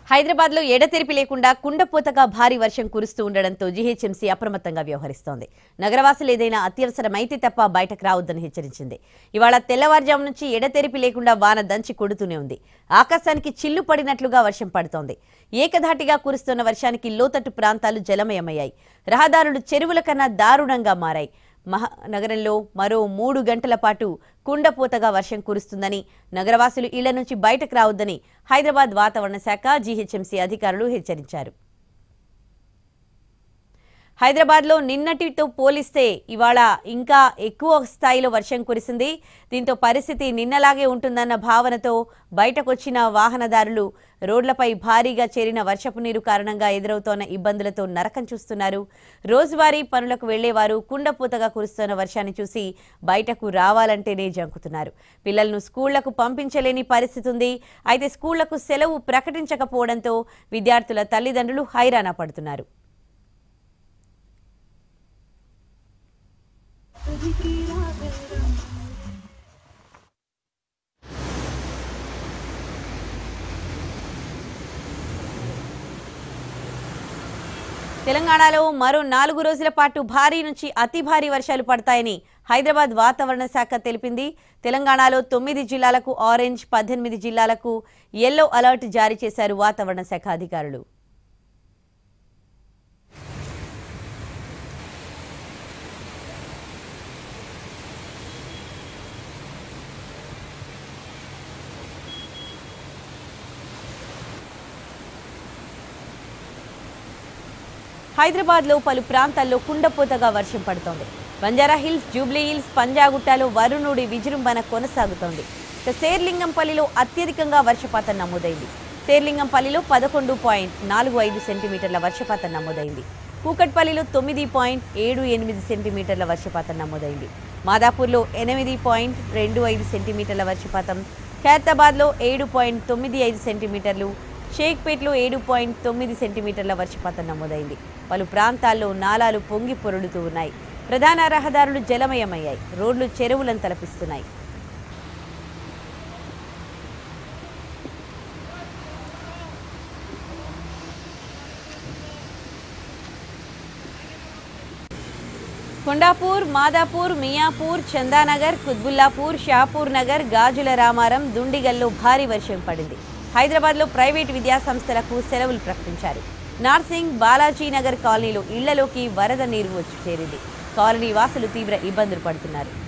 హైదరాబాద్ లో ఎడతెరిపి లేకుండా కుండపోతగా భారీ వర్షం కురుస్తూ ఉండడంతో జీహెచ్ఎంసీ అప్రమత్తంగా వ్యవహరిస్తోంది నగరవాసులు ఏదైనా అత్యవసరమైతే తప్ప బయటకు రావద్దని హెచ్చరించింది ఇవాళ తెల్లవారుజాము నుంచి ఎడతెరిపి లేకుండా వాన దంచి కొడుతూనే ఉంది ఆకాశానికి చిల్లు పడినట్లుగా వర్షం పడుతోంది ఏకధాటిగా కురుస్తున్న వర్షానికి లోతట్టు ప్రాంతాలు జలమయమయ్యాయి రహదారులు చెరువుల కన్నా దారుణంగా మారాయి మహానగరంలో మరో మూడు గంటల పాటు కుండపోతగా వర్షం కురుస్తుందని నగరవాసులు ఇళ్ల నుంచి బయటకు రావద్దని హైదరాబాద్ వాతావరణ శాఖ జీహెచ్ఎంసీ అధికారులు హెచ్చరించారు హైదరాబాద్లో నిన్నటితో పోలిస్తే ఇవాళ ఇంకా ఎక్కువ స్థాయిలో వర్షం కురిసింది దీంతో పరిస్థితి నిన్నలాగే ఉంటుందన్న భావనతో బయటకొచ్చిన వాహనదారులు రోడ్లపై భారీగా చేరిన వర్షపు నీరు కారణంగా ఎదురవుతోన్న ఇబ్బందులతో నరకం చూస్తున్నారు రోజువారీ పనులకు వెళ్లేవారు కుండపూతగా కురుస్తున్న వర్షాన్ని చూసి బయటకు రావాలంటేనే జంకుతున్నారు పిల్లలను స్కూళ్లకు పంపించలేని పరిస్థితి ఉంది అయితే స్కూళ్లకు సెలవు ప్రకటించకపోవడంతో విద్యార్థుల తల్లిదండ్రులు హైరాణ పడుతున్నారు తెలంగాణలో మరో నాలుగు రోజుల పాటు భారీ నుంచి అతి భారీ వర్షాలు పడతాయని హైదరాబాద్ వాతావరణ శాఖ తెలిపింది తెలంగాణలో తొమ్మిది జిల్లాలకు ఆరెంజ్ పద్దెనిమిది జిల్లాలకు ఎల్లో అలర్ట్ జారీ చేశారు వాతావరణ శాఖ అధికారులు హైదరాబాద్లో పలు ప్రాంతాల్లో కుండపోతగా వర్షం పడుతోంది బంజారా హిల్స్ జూబ్లీ హిల్స్ పంజాగుట్టలో వరుణుడి విజృంభణ కొనసాగుతోంది ఇక శేర్లింగంపల్లిలో అత్యధికంగా వర్షపాతం నమోదైంది శేర్లింగంపల్లిలో పదకొండు పాయింట్ నాలుగు ఐదు సెంటీమీటర్ల వర్షపాతం నమోదైంది కూకట్పల్లిలో తొమ్మిది పాయింట్ ఏడు ఎనిమిది సెంటీమీటర్ల వర్షపాతం నమోదైంది మాదాపూర్లో ఎనిమిది పాయింట్ రెండు ఐదు సెంటీమీటర్ల వర్షపాతం ఖైరతాబాద్లో ఏడు పాయింట్ తొమ్మిది ఐదు సెంటీమీటర్లు షేక్పేట్లో ఏడు పాయింట్ తొమ్మిది సెంటీమీటర్ల వర్షపాతం నమోదైంది పలు ప్రాంతాల్లో నాలాలు పొంగి పొరులుతూ ఉన్నాయి ప్రధాన రహదారులు జలమయమయ్యాయి రోడ్లు చెరువులను తలపిస్తున్నాయి కొండాపూర్ మాదాపూర్ మియాపూర్ చందానగర్ కుత్బుల్లాపూర్ షాపూర్ నగర్ గాజుల రామారం దుండిగల్లో భారీ వర్షం పడింది హైదరాబాద్లో ప్రైవేటు విద్యాసంస్థలకు సెలవులు ప్రకటించారు నార్సింగ్ బాలాజీ నగర్ కాలనీలో ఇళ్లలోకి వరద నీరు వచ్చి చేరింది కాలనీ వాసులు తీవ్ర ఇబ్బందులు పడుతున్నారు